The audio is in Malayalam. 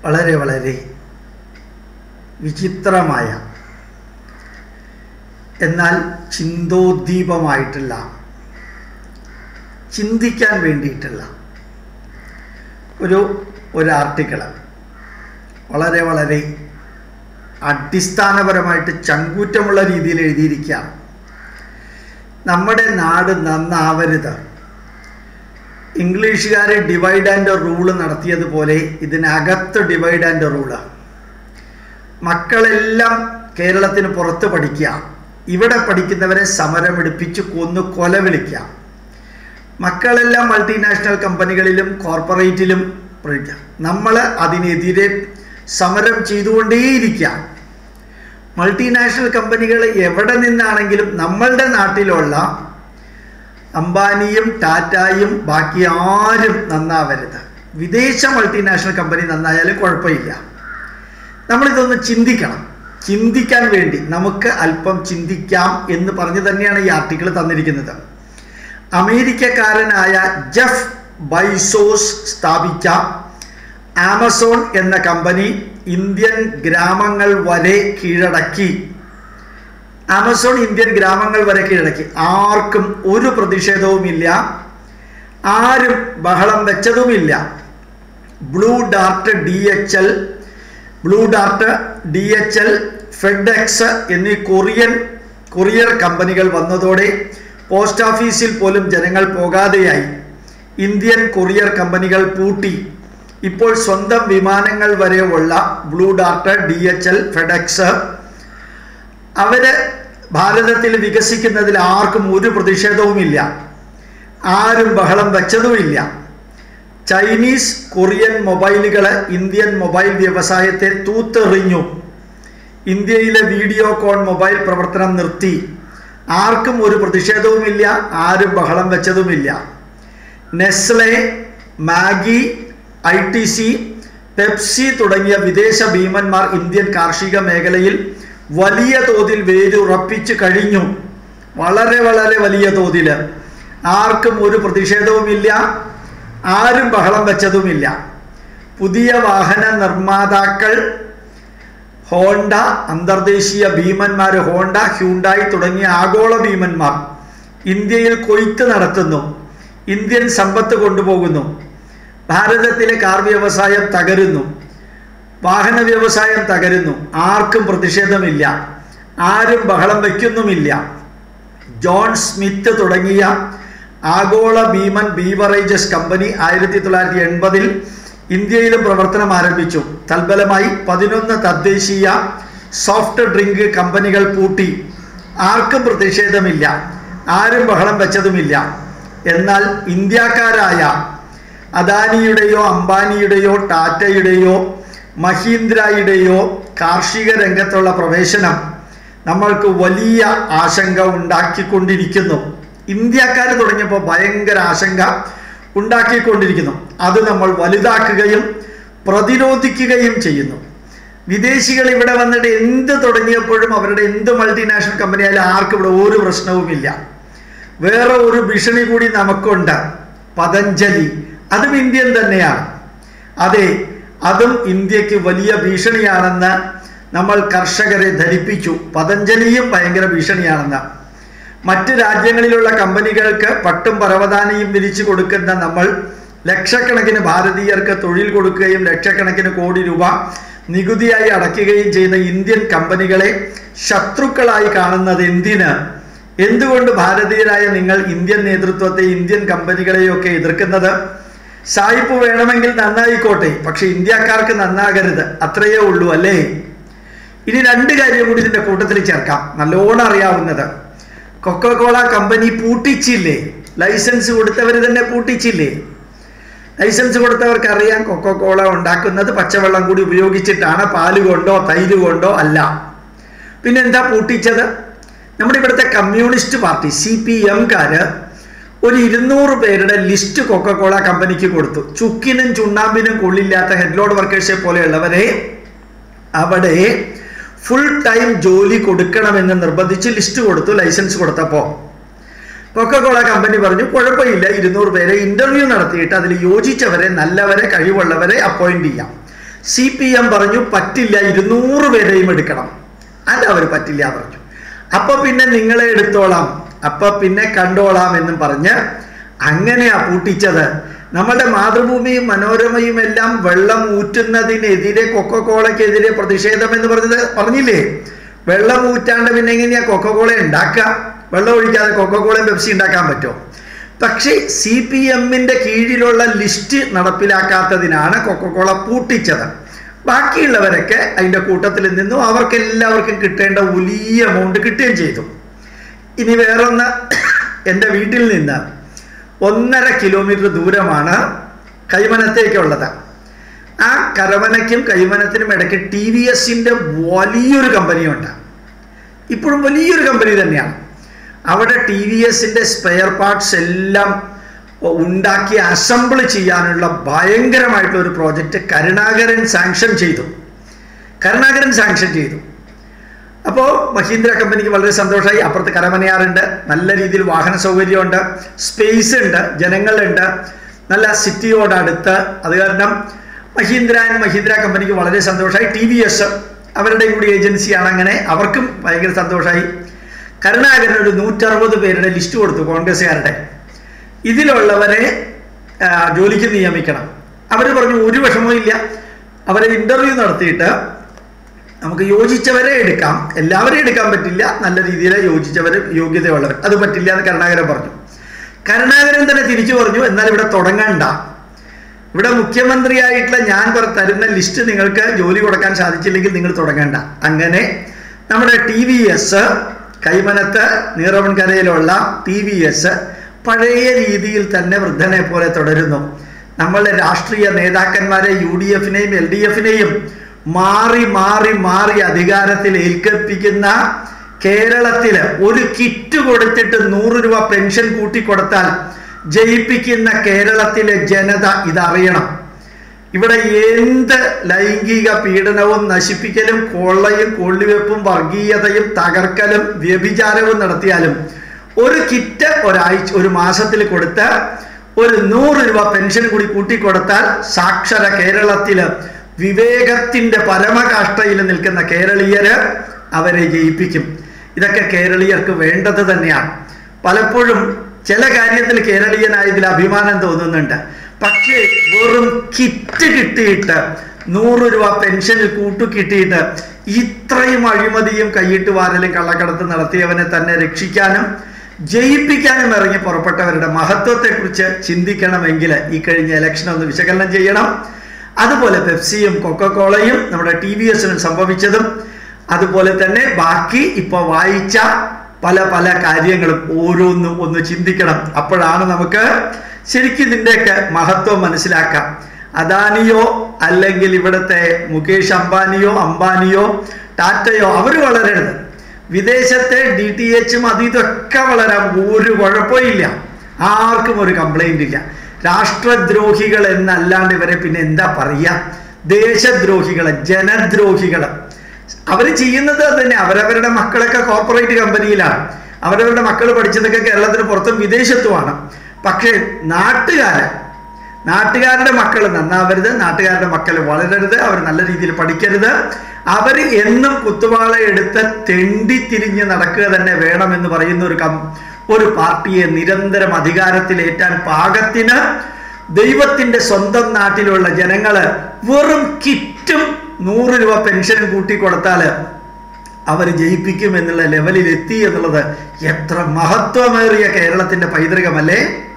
വളരെ വളരെ വിചിത്രമായ എന്നാൽ ചിന്തോദ്ദീപമായിട്ടുള്ള ചിന്തിക്കാൻ വേണ്ടിയിട്ടുള്ള ഒരു ഒരു ആർട്ടിക്കിൾ വളരെ വളരെ അടിസ്ഥാനപരമായിട്ട് ചങ്കൂറ്റമുള്ള രീതിയിൽ എഴുതിയിരിക്കുകയാണ് നമ്മുടെ നാട് നന്നാവരുത് ഇംഗ്ലീഷുകാർ ഡിവൈഡ് ആൻഡ് റൂള് നടത്തിയതുപോലെ ഇതിനകത്ത് ഡിവൈഡ് ആൻഡ് റൂള് മക്കളെല്ലാം കേരളത്തിന് പുറത്ത് പഠിക്കുക ഇവിടെ പഠിക്കുന്നവരെ സമരമെടുപ്പിച്ച് കൊന്നു കൊല വിളിക്കുക മക്കളെല്ലാം മൾട്ടിനാഷണൽ കമ്പനികളിലും കോർപ്പറേറ്റിലും പഠിക്കുക നമ്മൾ അതിനെതിരെ സമരം ചെയ്തുകൊണ്ടേയിരിക്കുക മൾട്ടിനാഷണൽ കമ്പനികൾ എവിടെ നിന്നാണെങ്കിലും നമ്മളുടെ നാട്ടിലുള്ള അംബാനിയും ടാറ്റായും ബാക്കി ആരും നന്നാവരുത് വിദേശ മൾട്ടിനാഷണൽ കമ്പനി നന്നായാലും കുഴപ്പമില്ല നമ്മളിതൊന്ന് ചിന്തിക്കണം ചിന്തിക്കാൻ വേണ്ടി നമുക്ക് അല്പം ചിന്തിക്കാം എന്ന് പറഞ്ഞു തന്നെയാണ് ഈ ആർട്ടിക്കിൾ തന്നിരിക്കുന്നത് അമേരിക്കക്കാരനായ ജെഫ് ബൈസോസ് സ്ഥാപിച്ച ആമസോൺ എന്ന കമ്പനി ഇന്ത്യൻ ഗ്രാമങ്ങൾ വരെ കീഴടക്കി ആമസോൺ ഇന്ത്യൻ ഗ്രാമങ്ങൾ വരെ കീഴടക്കി ആർക്കും ഒരു പ്രതിഷേധവുമില്ല ആരും ബഹളം വെച്ചതുമില്ല Blue Dart D H L Blue Dart D H L FedEx എന്നീ കൊറിയൻ കൊറിയർ കമ്പനികൾ വന്നതോടെ പോസ്റ്റ് ഓഫീസിൽ പോലും ജനങ്ങൾ പോകാതെയായി ഇന്ത്യൻ കൊറിയർ കമ്പനികൾ പൂട്ടി ഇപ്പോൾ സ്വന്തം വിമാനങ്ങൾ വരെ ഉള്ള Blue Dart D H L FedEx അവര് ഭാരതത്തിൽ വികസിക്കുന്നതിൽ ആർക്കും ഒരു പ്രതിഷേധവുമില്ല ആരും ബഹളം വെച്ചതുമില്ല ചൈനീസ് കൊറിയൻ മൊബൈലുകൾ ഇന്ത്യൻ മൊബൈൽ വ്യവസായത്തെ തൂത്തെറിഞ്ഞു ഇന്ത്യയിലെ വീഡിയോകോൺ മൊബൈൽ പ്രവർത്തനം നിർത്തി ആർക്കും ഒരു പ്രതിഷേധവുമില്ല ആരും ബഹളം വെച്ചതുമില്ല Nestle Maggi I T C Pepsi തുടങ്ങിയ വിദേശ ഭീമന്മാർ ഇന്ത്യൻ കാർഷിക മേഖലയിൽ വലിയ തോതിൽ വേരുറപ്പിച്ചു കഴിഞ്ഞു വളരെ വളരെ വലിയ തോതിൽ ആർക്കും ഒരു പ്രതിഷേധവുമില്ല ആരും ബഹളം വെച്ചതുമില്ല പുതിയ വാഹന നിർമ്മാതാക്കൾ ഹോണ്ട അന്തർദേശീയ ഭീമന്മാർ ഹോണ്ട ഹ്യൂണ്ടായി തുടങ്ങിയ ആഗോള ഭീമന്മാർ ഇന്ത്യയിൽ കൊയ്ത്ത് നടത്തുന്നു ഇന്ത്യൻ സമ്പത്ത് കൊണ്ടുപോകുന്നു ഭാരതത്തിലെ കാർ വ്യവസായം തകരുന്നു വാഹന വ്യവസായം തകരുന്നു ആർക്കും പ്രതിഷേധമില്ല ആരും ബഹളം വയ്ക്കുന്നുമില്ല ജോൺ സ്മിത്ത് തുടങ്ങിയ ആഗോള ഭീമൻ ബീവറേജസ് കമ്പനി ആയിരത്തി തൊള്ളായിരത്തി എൺപതിൽ ഇന്ത്യയിലും പ്രവർത്തനം ആരംഭിച്ചു തൽഫലമായി പതിനൊന്ന് തദ്ദേശീയ സോഫ്റ്റ് ഡ്രിങ്ക് കമ്പനികൾ പൂട്ടി ആർക്കും പ്രതിഷേധമില്ല ആരും ബഹളം വെച്ചതുമില്ല എന്നാൽ ഇന്ത്യക്കാരായ അദാനിയുടെയോ അംബാനിയുടെയോ ടാറ്റയുടെയോ മഹീന്ദ്രയുടെയോ കാർഷിക രംഗത്തുള്ള പ്രവേശനം നമ്മൾക്ക് വലിയ ആശങ്ക ഉണ്ടാക്കിക്കൊണ്ടിരിക്കുന്നു ഇന്ത്യക്കാർ തുടങ്ങിയപ്പോൾ ഭയങ്കര ആശങ്ക ഉണ്ടാക്കിക്കൊണ്ടിരിക്കുന്നു അത് നമ്മൾ വലുതാക്കുകയും പ്രതിരോധിക്കുകയും ചെയ്യുന്നു വിദേശികൾ ഇവിടെ വന്നിട്ട് എന്ത് തുടങ്ങിയപ്പോഴും അവരുടെ എന്ത് മൾട്ടിനാഷണൽ കമ്പനി ആയാലും ആർക്കും ഇവിടെ ഒരു പ്രശ്നവുമില്ല വേറെ ഒരു ഭീഷണി കൂടി നമുക്കുണ്ട് പതഞ്ജലി അതും ഇന്ത്യൻ തന്നെയാണ് അതെ അതും ഇന്ത്യക്ക് വലിയ ഭീഷണിയാണെന്ന് നമ്മൾ കർഷകരെ ധരിപ്പിച്ചു പതഞ്ജലിയും ഭയങ്കര ഭീഷണിയാണെന്ന് മറ്റ് രാജ്യങ്ങളിലുള്ള കമ്പനികൾക്ക് പട്ടും പരവതാനിയും വിരിച്ചു കൊടുക്കുന്ന നമ്മൾ ലക്ഷക്കണക്കിന് ഭാരതീയർക്ക് തൊഴിൽ കൊടുക്കുകയും ലക്ഷക്കണക്കിന് കോടി രൂപ നികുതിയായി അടയ്ക്കുകയും ചെയ്യുന്ന ഇന്ത്യൻ കമ്പനികളെ ശത്രുക്കളായി കാണുന്നത് എന്തിന് എന്തുകൊണ്ട് ഭാരതീയരായ നിങ്ങൾ ഇന്ത്യൻ നേതൃത്വത്തെ ഇന്ത്യൻ കമ്പനികളെയൊക്കെ എതിർക്കുന്നത് സായിപ്പ് വേണമെങ്കിൽ നന്നായിക്കോട്ടെ പക്ഷെ ഇന്ത്യക്കാർക്ക് നന്നാകരുത് അത്രയേ ഉള്ളൂ അല്ലേ ഇനി രണ്ട് കാര്യം കൂടി ഇതിന്റെ കൂട്ടത്തിൽ ചേർക്കാം നല്ലോണം അറിയാവുന്നത് കൊക്കോകോള കമ്പനി പൂട്ടിച്ചില്ലേ ലൈസൻസ് കൊടുത്തവർ തന്നെ പൂട്ടിച്ചില്ലേ ലൈസൻസ് കൊടുത്തവർക്ക് അറിയാം കൊക്കോകോള ഉണ്ടാക്കുന്നത് പച്ചവെള്ളം കൂടി ഉപയോഗിച്ചിട്ടാണ് പാല് കൊണ്ടോ തൈര് കൊണ്ടോ അല്ല പിന്നെ എന്താ പൂട്ടിച്ചത് നമ്മുടെ ഇവിടുത്തെ കമ്മ്യൂണിസ്റ്റ് പാർട്ടി സി പി എംകാര് ഒരു ഇരുന്നൂറ് പേരുടെ ലിസ്റ്റ് കൊക്കക്കോള കമ്പനിക്ക് കൊടുത്തു ചുക്കിനും ചുണ്ണാമ്പിനും കൊള്ളില്ലാത്ത ഹെഡ്ലോഡ് വർക്കേഴ്സെ പോലെയുള്ളവരെ അവിടെ ഫുൾ ടൈം ജോലി കൊടുക്കണമെന്ന് നിർബന്ധിച്ച് ലിസ്റ്റ് കൊടുത്തു ലൈസൻസ് കൊടുത്തപ്പോൾ കൊക്കക്കോള കമ്പനി പറഞ്ഞു കുഴപ്പമില്ല ഇരുന്നൂറ് പേരെ ഇന്റർവ്യൂ നടത്തിയിട്ട് അതിൽ യോജിച്ചവരെ നല്ലവരെ കഴിവുള്ളവരെ അപ്പോയിന്റ് ചെയ്യാം സി പി എം പറഞ്ഞു പറ്റില്ല ഇരുന്നൂറ് പേരെയും എടുക്കണം അത് അവർ പറ്റില്ല പറഞ്ഞു അപ്പൊ പിന്നെ നിങ്ങളെ എടുത്തോളാം അപ്പൊ പിന്നെ കണ്ടോളാം എന്നും പറഞ്ഞ് അങ്ങനെയാ പൂട്ടിച്ചത് നമ്മുടെ മാതൃഭൂമിയും മനോരമയും എല്ലാം വെള്ളം ഊറ്റുന്നതിനെതിരെ കൊക്കക്കോളയ്ക്കെതിരെ പ്രതിഷേധം എന്ന് പറഞ്ഞത് പറഞ്ഞില്ലേ വെള്ളം ഊറ്റാണ്ട് പിന്നെ എങ്ങനെയാ കൊക്കക്കോള ഉണ്ടാക്കുക വെള്ളം ഒഴിക്കാതെ കൊക്കക്കോളയും പെപ്സി ഉണ്ടാക്കാൻ പറ്റുമോ പക്ഷേ സി പി എമ്മിൻ്റെ കീഴിലുള്ള ലിസ്റ്റ് നടപ്പിലാക്കാത്തതിനാണ് കൊക്കക്കോള പൂട്ടിച്ചത് ബാക്കിയുള്ളവരൊക്കെ അതിൻ്റെ കൂട്ടത്തിൽ നിന്നും അവർക്ക് എല്ലാവർക്കും കിട്ടേണ്ട വലിയ എമൗണ്ട് കിട്ടുകയും ചെയ്തു ഇനി വേറൊന്ന് എൻ്റെ വീട്ടിൽ നിന്ന് ഒന്നര കിലോമീറ്റർ ദൂരമാണ് കൈമനത്തേക്കുള്ളത് ആ കരമനയ്ക്കും കൈമനത്തിനും ഇടയ്ക്ക് ടി വി എസിൻ്റെ വലിയൊരു കമ്പനിയുണ്ട് ഇപ്പോഴും വലിയൊരു കമ്പനി തന്നെയാണ് അവിടെ ടി വി എസിൻ്റെ സ്പെയർ പാർട്സ് എല്ലാം ഉണ്ടാക്കി അസംബിൾ ചെയ്യാനുള്ള ഭയങ്കരമായിട്ടുള്ള ഒരു പ്രോജക്റ്റ് കരുണാകരൻ സാങ്ഷൻ ചെയ്തു കരുണാകരൻ സാങ്ഷൻ ചെയ്തു അപ്പോൾ മഹീന്ദ്ര കമ്പനിക്ക് വളരെ സന്തോഷമായി അപ്പുറത്ത് കരമനയാറുണ്ട് നല്ല രീതിയിൽ വാഹന സൗകര്യമുണ്ട് സ്പേസ് ഉണ്ട് ജനങ്ങളുണ്ട് നല്ല സിറ്റിയോടടുത്ത് അത് കാരണം മഹീന്ദ്ര ആൻഡ് മഹീന്ദ്ര കമ്പനിക്ക് വളരെ സന്തോഷമായി ടി വി എസ് അവരുടെയും കൂടി ഏജൻസിയാണ് അങ്ങനെ അവർക്കും ഭയങ്കര സന്തോഷമായി കരുണാകരൻ ഒരു നൂറ്ററുപത് പേരുടെ ലിസ്റ്റ് കൊടുത്തു കോൺഗ്രസ്സുകാരുടെ ഇതിലുള്ളവരെ ആ, ജോലിക്ക് നിയമിക്കണം അവർ പറഞ്ഞു ഒരു വിഷമവും ഇല്ല അവരെ ഇൻ്റർവ്യൂ നടത്തിയിട്ട് നമുക്ക് യോജിച്ചവരെ എടുക്കാം എല്ലാവരെയും എടുക്കാൻ പറ്റില്ല നല്ല രീതിയിൽ യോജിച്ചവർ യോഗ്യതയുള്ളവർ അത് പറ്റില്ല എന്ന് കരുണാകരൻ പറഞ്ഞു കരുണാകരൻ തന്നെ തിരിച്ചു പറഞ്ഞു എന്നാൽ ഇവിടെ തുടങ്ങണ്ട ഇവിടെ മുഖ്യമന്ത്രിയായിട്ടുള്ള ഞാൻ പറ- തരുന്ന ലിസ്റ്റ് നിങ്ങൾക്ക് ജോലി കൊടുക്കാൻ സാധിച്ചില്ലെങ്കിൽ നിങ്ങൾ തുടങ്ങണ്ട അങ്ങനെ നമ്മുടെ ടി വി എസ് കൈമനത്ത് നീറവൻകരയിലുള്ള ടി വി എസ് പഴയ രീതിയിൽ തന്നെ വൃദ്ധനെ പോലെ തുടരുന്നു നമ്മളുടെ രാഷ്ട്രീയ നേതാക്കന്മാരെ യു ഡി എഫിനെയും എൽ ഡി എഫിനെയും മാറി മാറി മാറി അധികാരത്തിൽ ഏൽപ്പിക്കുന്ന കേരളത്തില് ഒരു കിറ്റ് കൊടുത്തിട്ട് നൂറ് രൂപ പെൻഷൻ കൂട്ടിക്കൊടുത്താൽ ജയിപ്പിക്കുന്ന കേരളത്തിലെ ജനത ഇതറിയണം ഇവിടെ എന്ത് ലൈംഗിക പീഡനവും നശിപ്പിക്കലും കൊള്ളയും കൊള്ളിവെപ്പും വർഗീയതയും തകർക്കലും വ്യഭിചാരവും നടത്തിയാലും ഒരു കിറ്റ് ഒരാഴ്ച ഒരു മാസത്തിൽ കൊടുത്ത് ഒരു നൂറ് രൂപ പെൻഷൻ കൂടി കൂട്ടിക്കൊടുത്താൽ സാക്ഷര കേരളത്തില് വിവേകത്തിന്റെ പരമകാഷ്ഠയിൽ നിൽക്കുന്ന കേരളീയര് അവരെ ജയിപ്പിക്കും ഇതൊക്കെ കേരളീയർക്ക് വേണ്ടത് തന്നെയാണ് പലപ്പോഴും ചില കാര്യത്തിൽ കേരളീയനായതിൽ അഭിമാനം തോന്നുന്നുണ്ട് പക്ഷേ വെറും കിറ്റ് കിട്ടിയിട്ട് നൂറ് രൂപ പെൻഷനിൽ കൂട്ടു കിട്ടിയിട്ട് ഇത്രയും അഴിമതിയും കൈയിട്ട് വാരലും കള്ളക്കടത്ത് നടത്തിയവനെ തന്നെ രക്ഷിക്കാനും ജയിപ്പിക്കാനും ഇറങ്ങി പുറപ്പെട്ടവരുടെ മഹത്വത്തെക്കുറിച്ച് ചിന്തിക്കണമെങ്കിൽ ഈ കഴിഞ്ഞ ഇലക്ഷൻ ഒന്ന് വിശകലനം ചെയ്യണം അതുപോലെ പെപ്സിയും കൊക്കക്കോളയും നമ്മുടെ ടി വി എസിനും സംഭവിച്ചതും അതുപോലെ തന്നെ ബാക്കി ഇപ്പോൾ വായിച്ച പല പല കാര്യങ്ങളും ഓരോന്നും ഒന്ന് ചിന്തിക്കണം അപ്പോഴാണ് നമുക്ക് ശരിക്കും ഇതിൻ്റെയൊക്കെ മഹത്വം മനസ്സിലാക്കാം അദാനിയോ അല്ലെങ്കിൽ ഇവിടുത്തെ മുകേഷ് അംബാനിയോ അംബാനിയോ ടാറ്റയോ അവർ വളരരുത് വിദേശത്തെ ഡി ടി എച്ചും അത് ഇതൊക്കെ വളരാൻ ഒരു കുഴപ്പമില്ല ആർക്കും ഒരു കംപ്ലൈന്റ് ഇല്ല രാഷ്ട്രദ്രോഹികൾ എന്നല്ലാണ്ട് ഇവരെ പിന്നെ എന്താ പറയുക ദേശദ്രോഹികള് ജനദ്രോഹികള് അവർ ചെയ്യുന്നത് അത് തന്നെ അവരവരുടെ മക്കളൊക്കെ കോർപ്പറേറ്റ് കമ്പനിയിലാണ് അവരവരുടെ മക്കൾ പഠിച്ചതൊക്കെ കേരളത്തിന് പുറത്തും വിദേശത്തുമാണ് പക്ഷേ നാട്ടുകാര് നാട്ടുകാരുടെ മക്കൾ നന്നാവരുത് നാട്ടുകാരുടെ മക്കൾ വളരരുത് അവർ നല്ല രീതിയിൽ പഠിക്കരുത് അവർ എന്നും കുത്തുവാള എടുത്ത് തെണ്ടി തിരിഞ്ഞ് നടക്കുക തന്നെ വേണമെന്ന് പറയുന്ന ഒരു കം ഒരു പാർട്ടിയെ നിരന്തരം അധികാരത്തിലേറ്റാൻ പാകത്തിന് ദൈവത്തിന്റെ സ്വന്തം നാട്ടിലുള്ള ജനങ്ങള് വെറും കിറ്റും നൂറ് രൂപ പെൻഷൻ കൂട്ടി കൊടുത്താല് അവർ ജയിപ്പിക്കും എന്നുള്ള ലെവലിൽ എത്തി എന്നുള്ളത് എത്ര മഹത്വമേറിയ കേരളത്തിന്റെ പൈതൃകമല്ലേ